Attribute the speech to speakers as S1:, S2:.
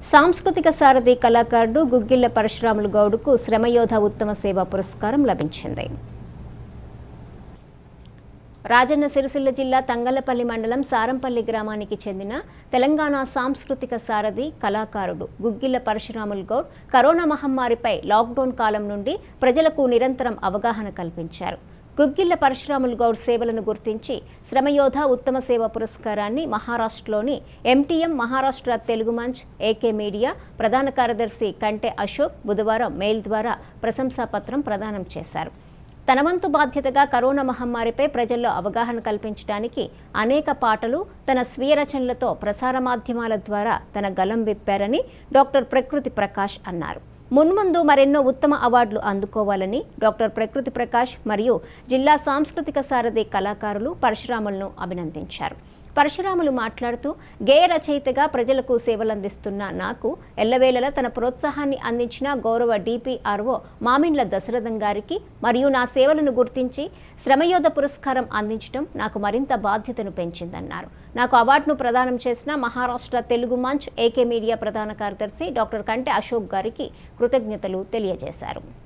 S1: సాంస్కృతిక సారథి కళాకారుడు గుగ్గిళ్ల పరశురాములు గౌడ్కు శ్రమయోధ ఉత్తమ సేవ పురస్కారం లభించింది రాజన్న సిరిసిల్ల జిల్లా తంగలపల్లి మండలం సారంపల్లి గ్రామానికి చెందిన తెలంగాణ సాంస్కృతిక సారథి కళాకారుడు గుగ్గిళ్ల పరశురాములు గౌడ్ కరోనా మహమ్మారిపై లాక్డౌన్ కాలం నుండి ప్రజలకు నిరంతరం అవగాహన కల్పించారు గుగ్గిళ్ల పరశురాములు గౌడ్ సేవలను గుర్తించి శ్రమయోధ ఉత్తమ సేవ పురస్కారాన్ని మహారాష్ట్రలోని MTM Maharashtra Telugu Manch AK media ప్రధాన కార్యదర్శి కంటె అశోక్ బుధవారం మెయిల్ ద్వారా ప్రశంసాపత్రం ప్రదానం చేశారు తన వంతు బాధ్యతగా కరోనా మహమ్మారిపై ప్రజల్లో అవగాహన కల్పించడానికి అనేక పాటలు తన స్వీయ రచనలతో ప్రసార మాధ్యమాల ద్వారా తన గలం విప్పారని డాక్టర్ ప్రకృతి ప్రకాష్ అన్నారు మున్ముందు మరెన్నో ఉత్తమ అవార్డులు అందుకోవాలని డాక్టర్ ప్రకృతి ప్రకాష్ మరియు జిల్లా సాంస్కృతిక సారథి కళాకారులు పరశురాములను అభినందించారు పరశురాములు మాట్లాడుతూ గేయ రచయితగా ప్రజలకు సేవలందిస్తున్న నాకు ఎల్లవేళలా తన ప్రోత్సాహాన్ని అందించిన గౌరవ డిపిఆర్ఓ మామిండ్ల దశరథం గారికి మరియు నా సేవలను గుర్తించి శ్రమయోధ పురస్కారం అందించడం నాకు మరింత బాధ్యతను పెంచిందన్నారు నాకు అవార్డును ప్రదానం చేసిన మహారాష్ట్ర తెలుగు మంచ్ ఏకే మీడియా ప్రధాన కార్యదర్శి డాక్టర్ కంటె అశోక్ గారికి కృతజ్ఞతలు తెలియజేశారు